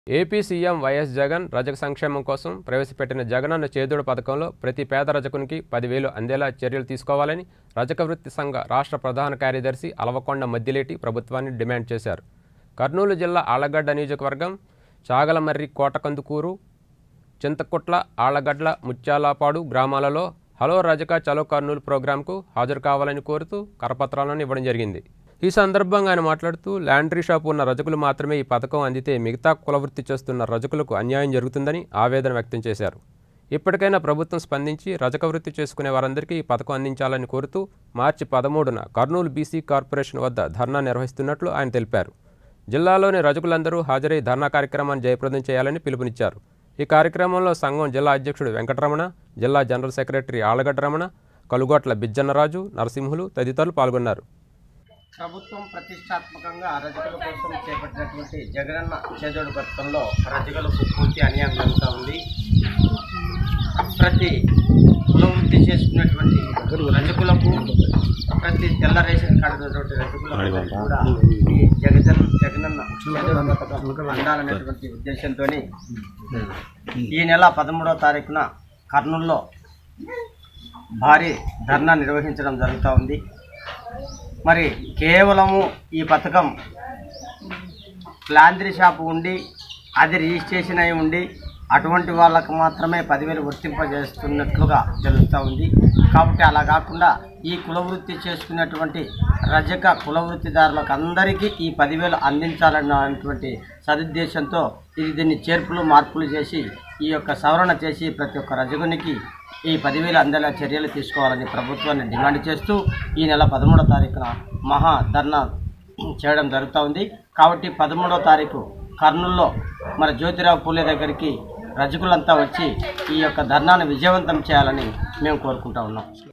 AP CM YS Jagan రజక సంక్షేమం కోసం ప్రవేశపెట్టిన జగనన్న చేదోడు పథకంలో ప్రతి పేద రజకునికి పదివేలు అందేలా చర్యలు తీసుకోవాలని రజక వృత్తి సంఘ రాష్ట్ర ప్రధాన కార్యదర్శి అలవకొండ మద్దిలేటి ప్రభుత్వాన్ని డిమాండ్ చేశారు కర్నూలు జిల్లా ఆళ్లగడ్డ నియోజకవర్గం చాగలమర్రి కోటకందుకూరు చింతకుట్ల ఆళ్లగడ్ల ముత్యాలపాడు గ్రామాలలో హలో రజక చలో కర్నూలు ప్రోగ్రాంకు హాజరు కావాలని కోరుతూ కరపత్రాలను ఇవ్వడం జరిగింది ఈ సందర్భంగా ఆయన మాట్లాడుతూ ల్యాండ్రీ షాప్ ఉన్న రజకులు మాత్రమే ఈ పథకం అందితే మిగతా కులవృత్తి చేస్తున్న రజకులకు అన్యాయం జరుగుతుందని ఆవేదన వ్యక్తం చేశారు ఇప్పటికైనా ప్రభుత్వం స్పందించి రజక వృత్తి చేసుకునే వారందరికీ ఈ పథకం అందించాలని కోరుతూ మార్చి పదమూడున కర్నూలు బీసీ కార్పొరేషన్ వద్ద ధర్నా నిర్వహిస్తున్నట్లు ఆయన తెలిపారు జిల్లాలోని రజకులందరూ హాజరై ధర్నా కార్యక్రమాన్ని జయప్రదం చేయాలని పిలుపునిచ్చారు ఈ కార్యక్రమంలో సంఘం జిల్లా అధ్యక్షుడు వెంకటరమణ జిల్లా జనరల్ సెక్రటరీ ఆళ్లగడ్డ రమణ కలుగోట్ల బిజ్జన్నరాజు నరసింహులు తదితరులు పాల్గొన్నారు ప్రభుత్వం ప్రతిష్టాత్మకంగా రజకుల కోసం చేపట్టినటువంటి జగనన్న చేదోడు పథకంలో రజకులకు పూర్తి అన్యాయం జరుగుతూ ఉంది ప్రతి కులవృత్తి చేసుకున్నటువంటి రజకులకు ప్రతి తెల్ల రేషన్ కార్డు ఉన్నటువంటి రజకులకు కూడా ఈ జగజన్ జగనన్న చేదోడు పథకం అందాలనేటువంటి ఉద్దేశంతో ఈ నెల పదమూడవ తారీఖున కర్నూలులో భారీ ధర్నా నిర్వహించడం జరుగుతూ ఉంది మరి కేవలము ఈ పథకం లాండ్రీ షాప్ ఉండి అది రిజిస్ట్రేషన్ అయి ఉండి అటువంటి వాళ్ళకు మాత్రమే పదివేలు వర్తింపజేస్తున్నట్లుగా తెలుస్తూ ఉంది కాబట్టి అలా కాకుండా ఈ కులవృత్తి చేసుకున్నటువంటి రజక కులవృత్తిదారులకు అందరికీ ఈ పదివేలు అందించాలన్నటువంటి సదుద్దేశంతో ఇది దీన్ని చేర్పులు మార్పులు చేసి ఈ యొక్క సవరణ చేసి ప్రతి ఒక్క రజకునికి ఈ పదివేలు అందేలా చర్యలు తీసుకోవాలని ప్రభుత్వాన్ని డిమాండ్ చేస్తూ ఈ నెల పదమూడో తారీఖున మహా ధర్నా చేయడం జరుగుతూ ఉంది కాబట్టి పదమూడో తారీఖు కర్నూల్లో మన జ్యోతిరావు పూలే దగ్గరికి రజకులంతా వచ్చి ఈ యొక్క ధర్నాను విజయవంతం చేయాలని మేము కోరుకుంటా ఉన్నాం